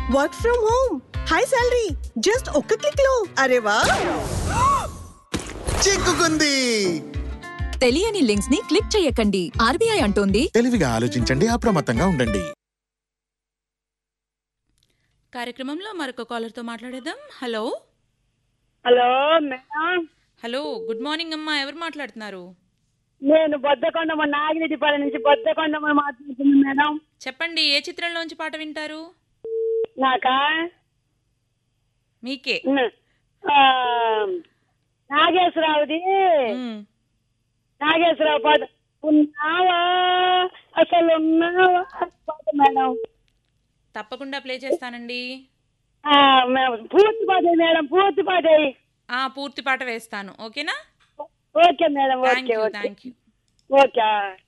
Work from home high salary just ఒక్క click లో అరే వా చిక్కుకుంది తెలియని లింక్స్ ని క్లిక్ చేయకండి ఆర్బీఐ అంటోంది తెలివిగా ఆలోచించండి అప్రమత్తంగా ఉండండి కార్యక్రమంలో మరొక కాలర్తో మాట్లాడేద్దాం hello hello madam hello good morning అమ్మా ఎవరు మాట్లాడుతున్నారు నేను బొద్దకొండమ్మ నాగిరెడ్డిపల్లి నుంచి బొద్దకొండమ్మ మాట్లాడుతున్నాను మేడం చెప్పండి ఏ చిత్రంలోంచి పాట వింటారు నాకా మీకే ఆ, నాగేశ్వరరావుది మ్మ్. నాగేశ్వరరావు పాట ఉన్నావా అసలు ఉన్నావా పాట మేడం తప్పకుండా ప్లే చేస్తానండి ఆ, మేడం, పూర్తి పాట మేడం పూర్తి పాట ఆ పూర్తి పాట వేస్తాను ఓకేనా okay madam thank okay you okay thank you okay